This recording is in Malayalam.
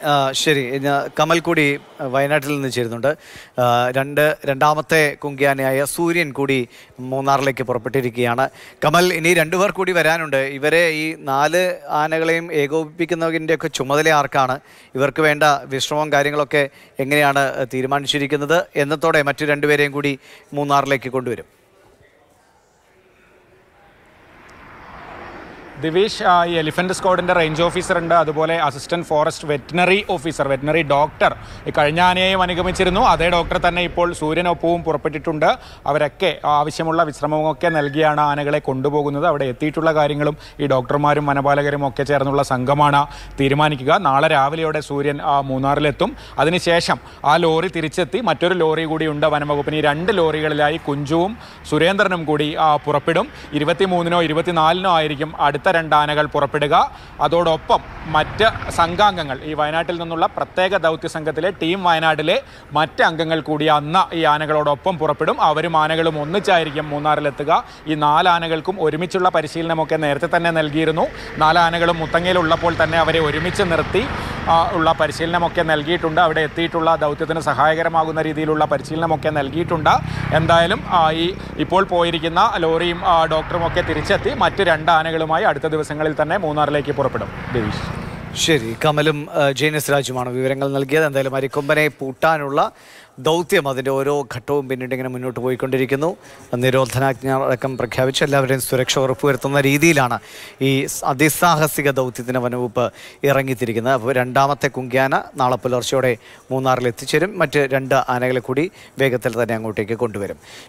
ആ, ശരി ഞാൻ കമൽ കൂടി ആ, വയനാട്ടിൽ നിന്ന് ചേരുന്നുണ്ട് ആ, രണ്ട് രണ്ടാമത്തെ കുങ്കിയാനയായ സൂര്യൻ കൂടി മൂന്നാറിലേക്ക് പുറപ്പെട്ടിരിക്കുകയാണ് കമൽ ഇനി രണ്ടുപേർ കൂടി വരാനുണ്ട് ഇവരെ ഈ നാല് ആനകളെയും ഏകോപിപ്പിക്കുന്നതിൻ്റെയൊക്കെ ചുമതല ആർക്കാണ് ഇവർക്ക് വേണ്ട വിശ്രമവും കാര്യങ്ങളൊക്കെ എങ്ങനെയാണ് തീരുമാനിച്ചിരിക്കുന്നത് എന്നത്തോടെ മറ്റു രണ്ടുപേരെയും കൂടി മൂന്നാറിലേക്ക് കൊണ്ടുവരും ദിവേഷ് ആ, ഈ എലിഫന്റ് സ്ക്വാഡിന്റെ റേഞ്ച് ഓഫീസർ ഉണ്ട് അതുപോലെ assistant forest veterinary officer veterinary doctor ഈ കഴിഞ്ഞ ആനയെയും അനുഗമിച്ചിരുന്നു അതേ ഡോക്ടർ തന്നെ ഇപ്പോൾ സൂര്യനൊപ്പവും പുറപ്പെട്ടിട്ടുണ്ട് അവരൊക്കെ ആവശ്യമുള്ള വിശ്രമമൊക്കെ നൽകിയാണ് ആനകളെ കൊണ്ടുപോകുന്നത് അവിടെ എത്തിയിട്ടുള്ള കാര്യങ്ങളും ഈ ഡോക്ടർമാരും വനപാലകരും ഒക്കെ ചേർന്നുള്ള സംഘമാണ് തീരുമാനിക്കുക നാളെ രാവിലെയോടെ സൂര്യൻ ആ, മൂന്നാറിലെത്തും അതിനുശേഷം ആ ലോറി തിരിച്ചെത്തി മറ്റൊരു ലോറി കൂടിയുണ്ട് വനംവകുപ്പിന് ഈ രണ്ട് ലോറികളിലായി കുഞ്ചുവും സുരേന്ദ്രനും കൂടി ആ, പുറപ്പെടും ഇരുപത്തിമൂന്നിനോ ഇരുപത്തിനാലിനോ ആയിരിക്കും അടുത്ത രണ്ട് ആനകൾ പുറപ്പെടുക അതോടൊപ്പം മറ്റ് സംഘാംഗങ്ങൾ ഈ വയനാട്ടിൽ നിന്നുള്ള പ്രത്യേക ദൗത്യ സംഘത്തിലെ ടീം വയനാട്ടിലെ മറ്റ് അംഗങ്ങൾ കൂടി അന്ന് ഈ ആനകളോടൊപ്പം പുറപ്പെടും അവരും ആനകളും ഒന്നിച്ചായിരിക്കും മൂന്നാറിലെത്തുക ഈ നാല് ആനകൾക്കും ഒരുമിച്ചുള്ള പരിശീലനമൊക്കെ നേരത്തെ തന്നെ നൽകിയിരുന്നു നാല് ആനകളും മുത്തങ്ങയിലുള്ളപ്പോൾ തന്നെ അവരെ ഒരുമിച്ച് നിർത്തി ആ, ഉള്ള പരിശീലനമൊക്കെ നൽകിയിട്ടുണ്ട് അവിടെ എത്തിയിട്ടുള്ള ദൗത്യത്തിന് സഹായകരമാകുന്ന രീതിയിലുള്ള പരിശീലനമൊക്കെ നൽകിയിട്ടുണ്ട് എന്തായാലും ആ, ഈ ഇപ്പോൾ പോയിരിക്കുന്ന ലോറിയും ആ, ഡോക്ടറും ഒക്കെ തിരിച്ചെത്തി മറ്റ് രണ്ട് ആനകളുമായി അടുത്ത ദിവസങ്ങളിൽ തന്നെ മൂന്നാറിലേക്ക് പുറപ്പെടും ദേവീഷ് ശരി കമലും ആ, ജെയിനസ് രാജുമാണ് വിവരങ്ങൾ നൽകിയത് എന്തായാലും അരിക്കൊമ്പനെ പൂട്ടാനുള്ള ദൗത്യം അതിൻ്റെ ഓരോ ഘട്ടവും പിന്നീട് ഇങ്ങനെ മുന്നോട്ട് പോയിക്കൊണ്ടിരിക്കുന്നു നിരോധനാജ്ഞ അടക്കം പ്രഖ്യാപിച്ച് എല്ലാവരുടെയും സുരക്ഷ ഉറപ്പുവരുത്തുന്ന രീതിയിലാണ് ഈ സ് അതിസാഹസിക ദൗത്യത്തിന് വനവകുപ്പ് ഇറങ്ങിത്തിരിക്കുന്നത് അപ്പോൾ രണ്ടാമത്തെ കുങ്കിയാന നാളെ പുലർച്ചയോടെ മൂന്നാറിൽ എത്തിച്ചേരും മറ്റ് രണ്ട് ആനകളെ കൂടി വേഗത്തിൽ തന്നെ അങ്ങോട്ടേക്ക് കൊണ്ടുവരും